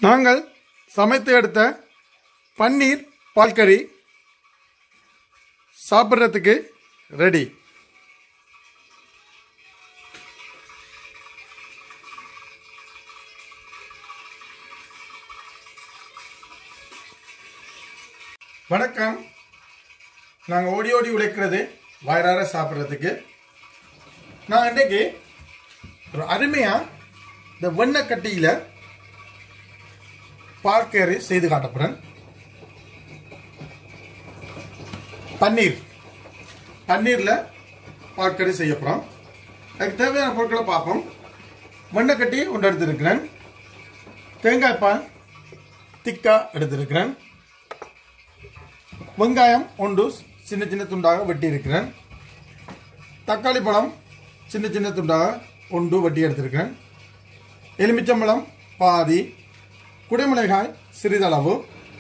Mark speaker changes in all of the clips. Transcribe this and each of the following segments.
Speaker 1: நாங்கள் சமைத்து எடுத்த பன்னீர் பால்கறி சாப்பிட்றதுக்கு ரெடி வணக்கம் நாங்கள் ஓடி ஓடி உழைக்கிறது வயிறார சாப்பிட்றதுக்கு நான் இன்றைக்கு ஒரு அருமையாக இந்த வெண்ணக்கட்டியில் பார்க்கறி செய்து காட்டப்படுறேன் பன்னீர் பன்னீரில் பார்க்கறி செய்ய போகிறோம் அதுக்கு தேவையான பொருட்களை பார்ப்போம் வெண்ணக்கட்டி ஒன்று எடுத்திருக்கிறேன் தேங்காய் பால் திக்கா எடுத்திருக்கிறேன் வெங்காயம் ஒன்று சின்ன சின்ன துண்டாக வெட்டி இருக்கிறேன் தக்காளி பழம் சின்ன சின்ன துண்டாக ஒன்று வெட்டி எடுத்திருக்கிறேன் எலுமிச்சம்பழம் பாதி குடைமிளகாய் சிறிதளவு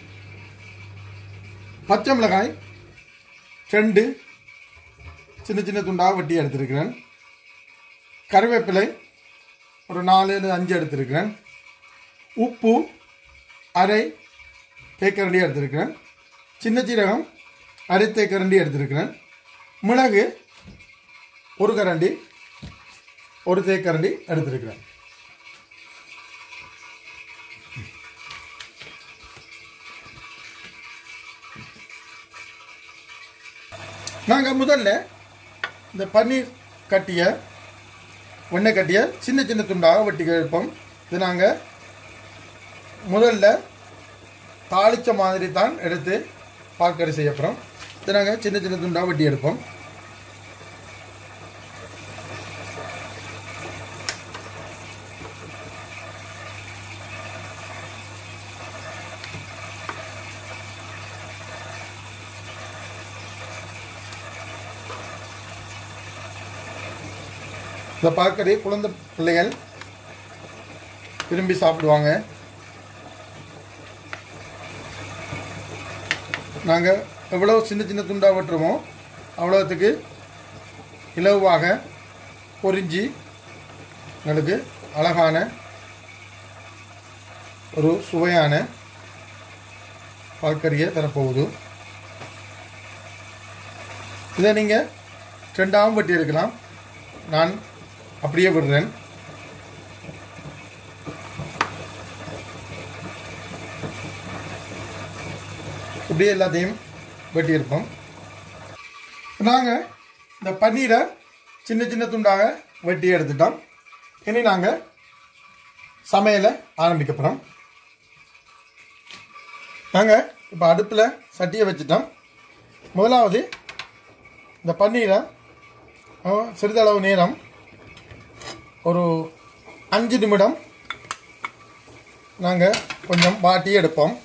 Speaker 1: பச்சை மிளகாய் ரெண்டு சின்ன சின்ன துண்டாக வெட்டி எடுத்திருக்கிறேன் கருவேப்பிலை ஒரு நாலு அல்லது அஞ்சு எடுத்திருக்கிறேன் உப்பு அரை தேக்கரண்டி எடுத்திருக்கிறேன் சின்ன சீரகம் அரை தேக்கரண்டி எடுத்திருக்கிறேன் மிளகு ஒரு கரண்டி ஒரு தேக்கரண்டி எடுத்திருக்கிறேன் நாங்கள் முதல்ல இந்த பன்னீர் கட்டிய வெண்ணெய் கட்டிய சின்ன சின்ன துண்டாக வெட்டி எடுப்போம் இது நாங்கள் முதல்ல தாளிச்ச மாதிரி தான் எடுத்து பால்கறி செய்ய போகிறோம் இது நாங்கள் சின்ன சின்ன துண்டாக வெட்டி எடுப்போம் இந்த பால்கறி குழந்தை பிள்ளைகள் விரும்பி சாப்பிடுவாங்க நாங்கள் எவ்வளோ சின்ன சின்ன துண்டாக வெட்டுறோமோ அவ்வளோத்துக்கு இலவாக பொரிஞ்சு எங்களுக்கு அழகான ஒரு சுவையான பால்கறியை தரப்போகுது இதை நீங்கள் ரெண்டாகவும் வெட்டி எடுக்கலாம் நான் அப்படியே விடுறேன் இப்படியே எல்லாத்தையும் வெட்டி இருப்போம் நாங்கள் இந்த பன்னீரை சின்ன சின்ன துண்டாக வெட்டி எடுத்துட்டோம் இனி நாங்கள் சமையலை ஆரம்பிக்க போகிறோம் நாங்கள் இப்போ அடுப்பில் சட்டியை வச்சுட்டோம் முதலாவது இந்த பன்னீரை அஹ், சிறிதளவு நேரம் ஒரு அஞ்சு நிமிடம் நாங்கள் கொஞ்சம் வாட்டி எடுப்போம்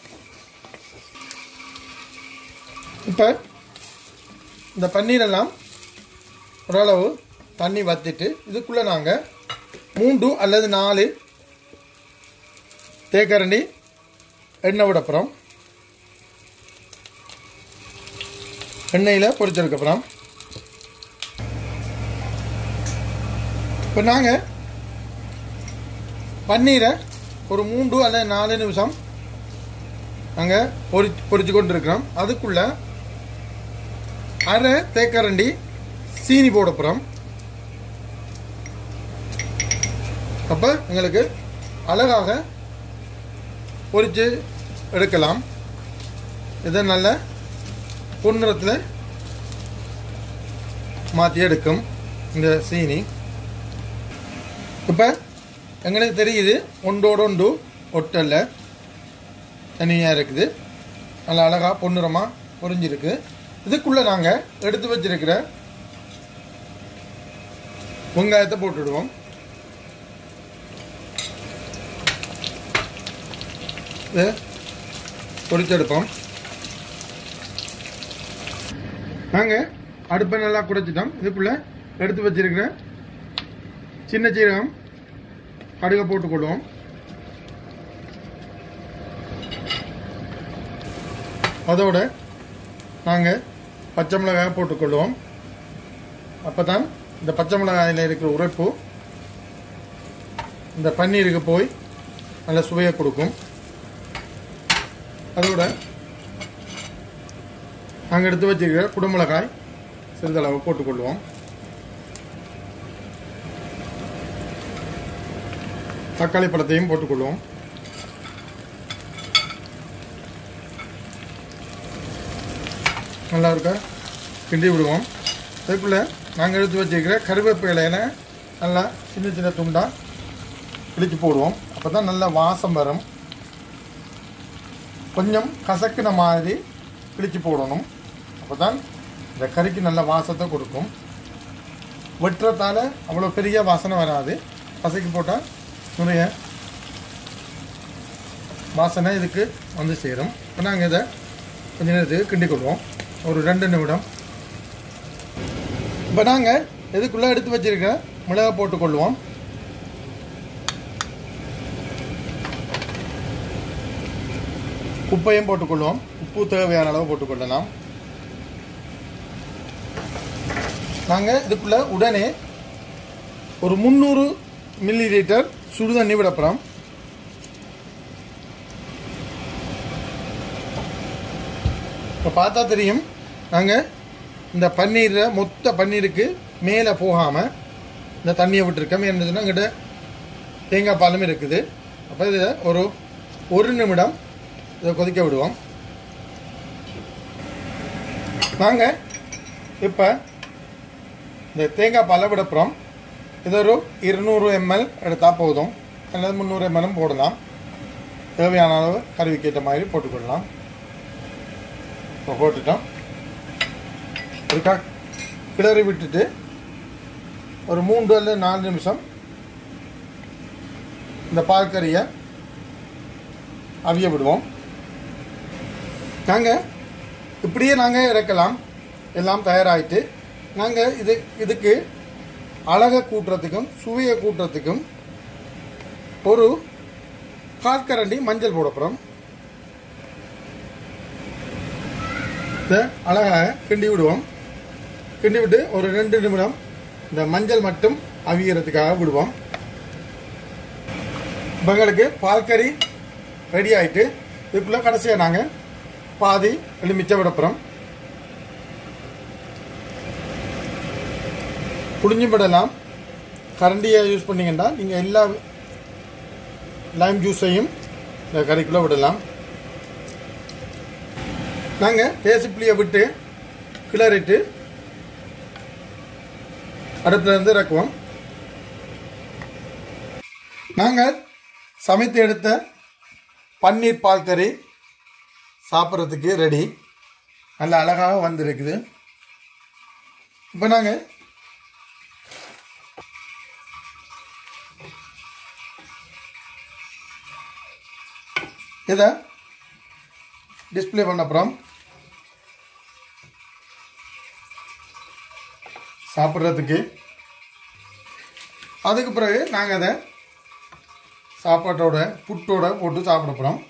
Speaker 1: இப்போ இந்த பன்னீரெல்லாம் ஓரளவு தண்ணி வத்திட்டு இதுக்குள்ளே நாங்கள் மூன்று அல்லது நாலு தேக்கரண்டி எண்ணெய் விட போகிறோம் எண்ணெயில் பொரிச்செடுக்க போகிறோம் இப்போ நாங்கள் பன்னீரை ஒரு மூன்று அல்லது நாலு நிமிஷம் நாங்கள் பொரி பொரிச்சு கொண்டு இருக்கிறோம் அதுக்குள்ள அரை தேக்கரண்டி சீனி போட போகிறோம் அப்போ எங்களுக்கு அழகாக பொரிச்சு எடுக்கலாம் இதை நல்ல பொன்னிறத்தில் மாற்றி எடுக்கும் இந்த சீனி இப்போ எங்களுக்கு தெரியுது ஒன்றோடு ஒன்று ஒட்டல்ல தனியாக இருக்குது நல்லா அழகாக பொன்னிறமாக பொரிஞ்சிருக்கு இதுக்குள்ளே நாங்கள் எடுத்து வச்சிருக்கிற வெங்காயத்தை போட்டுடுவோம் இது பொரிச்செடுப்போம் நாங்கள் அடுப்பை நல்லா குடைச்சிட்டோம் இதுக்குள்ளே எடுத்து வச்சிருக்கிற சின்ன சீரகம் கடுகை போட்டுக்கொள்வோம் அதோட நாங்கள் பச்சை மிளகாய் போட்டுக்கொள்வோம் அப்போ தான் இந்த பச்சை மிளகாயில் இருக்கிற உரைப்பு இந்த பன்னீருக்கு போய் நல்ல சுவையை கொடுக்கும் அதோட நாங்கள் எடுத்து வச்சிருக்கிற குடமிளகாய் சிறிதளவு போட்டுக்கொள்வோம் தக்காளி பழத்தையும் போட்டுக்கொள்வோம் நல்லா இருக்கா கிண்டி விடுவோம் அதுக்குள்ளே நாங்கள் எடுத்து வச்சிருக்கிற கருவேப்பிலையில நல்லா சின்ன சின்ன துண்டாக இடிச்சு போடுவோம் அப்போ தான் நல்ல வாசம் வரும் கொஞ்சம் கசக்கின மாதிரி இடிச்சு போடணும் அப்போ தான் இந்த கறிக்கு நல்ல வாசத்தை கொடுக்கும் வெட்டுறதால அவ்வளோ பெரிய வாசனை வராது கசக்கி போட்டால் நிறைய வாசனை இதுக்கு வந்து சேரும் இப்போ நாங்கள் இதை கொஞ்ச நேரத்துக்கு கிண்டி கொள்வோம் ஒரு ரெண்டு நிமிடம் இப்போ நாங்கள் இதுக்குள்ளே எடுத்து வச்சிருக்க மிளகா போட்டுக்கொள்வோம் உப்பையும் போட்டுக்கொள்வோம் உப்பு தேவையான அளவு போட்டுக்கொள்ளலாம் நாங்கள் இதுக்குள்ள உடனே ஒரு முந்நூறு மில்லி லிட்டர் சுடு தண்ணி விட போகிறோம் இப்போ பார்த்தா தெரியும் நாங்கள் இந்த பன்னீரை மொத்த பன்னீருக்கு மேலே போகாமல் இந்த தண்ணியை விட்டுருக்கோம் என்னதுன்னா எங்கிட்ட தேங்காய் பாலும் இருக்குது அப்போ இதை ஒரு ஒரு நிமிடம் இதை கொதிக்க விடுவோம் நாங்கள் இப்போ இந்த தேங்காய் பாலை விடப்புறோம் இது ஒரு இருநூறு எம்எல் எடுத்தால் போதும் அல்லது முந்நூறு எம்எல்லும் போடலாம் தேவையான அளவு கருவிக்கு ஏற்ற மாதிரி போட்டுக்கொள்ளலாம் இப்போ போட்டுட்டோம் ஒருக்கா கிளறி விட்டுட்டு ஒரு மூன்று அல்லது நாலு நிமிஷம் இந்த பால் கறியை அவிய விடுவோம் நாங்கள் இப்படியே நாங்கள் இறக்கலாம் எல்லாம் தயாராகிட்டு நாங்கள் இது இதுக்கு அழகை கூட்டுறதுக்கும் சுவையை கூட்டுறதுக்கும் ஒரு கால்கரண்டி மஞ்சள் போட போகிறோம் இதை அழகாக கிண்டி விடுவோம் கிண்டி விட்டு ஒரு ரெண்டு நிமிடம் இந்த மஞ்சள் மட்டும் அவியறதுக்காக விடுவோம் இப்போ எங்களுக்கு பால்கறி ரெடி ஆயிட்டு இதுக்குள்ள கடைசியாக நாங்கள் பாதி எலுமிச்சை விடப்புறோம் புளிஞ்சு விடலாம் கரண்டியை யூஸ் பண்ணீங்கன்னா நீங்கள் எல்லா லைம் ஜூஸையும் இந்த கறிக்குள்ளே விடலாம் நாங்கள் தேசிப்புளியை விட்டு கிளறிட்டு அடுப்புல இருந்து இறக்குவோம் நாங்கள் சமைத்து எடுத்த பன்னீர் பால் கறி சாப்பிட்றதுக்கு ரெடி நல்ல அழகாக வந்திருக்குது இப்போ நாங்கள் இதை டிஸ்ப்ளே பண்ண அப்புறம் சாப்பிட்றதுக்கு அதுக்கு பிறகு நாங்கள் அதை சாப்பாட்டோட புட்டோட போட்டு சாப்பிட போகிறோம்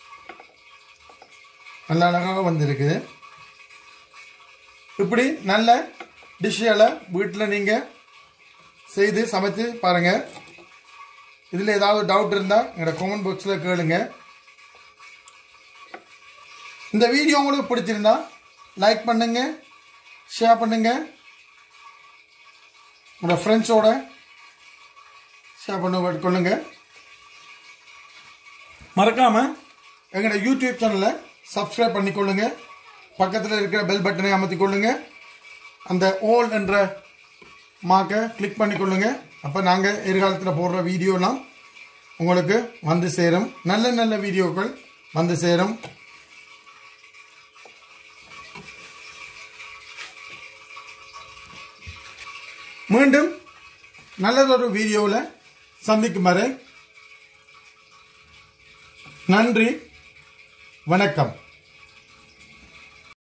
Speaker 1: நல்ல அழகாக வந்திருக்குது இப்படி நல்ல டிஷ்ஷுகளை வீட்டில் நீங்கள் செய்து சமைத்து பாருங்கள் இதில் ஏதாவது டவுட் இருந்தால் எங்களோட கமெண்ட் பாக்ஸில் கேளுங்க இந்த வீடியோ உங்களுக்கு பிடிச்சிருந்தா லைக் பண்ணுங்க ஷேர் பண்ணுங்க உங்களோட ஃப்ரெண்ட்ஸோட ஷேர் பண்ண கொள்ளுங்க மறக்காம எங்களோட யூடியூப் சேனலை சப்ஸ்கிரைப் பண்ணிக்கொள்ளுங்க பக்கத்தில் இருக்கிற பெல் பட்டனை அமர்த்தி கொள்ளுங்க அந்த ஓல் என்ற மார்க்கை கிளிக் பண்ணிக்கொள்ளுங்க அப்போ நாங்கள் எதிர்காலத்தில் போடுற வீடியோலாம் உங்களுக்கு வந்து சேரும் நல்ல நல்ல வீடியோக்கள் வந்து சேரும் மீண்டும் நல்லதொரு வீடியோவில் சந்திக்கும் வரை நன்றி வணக்கம்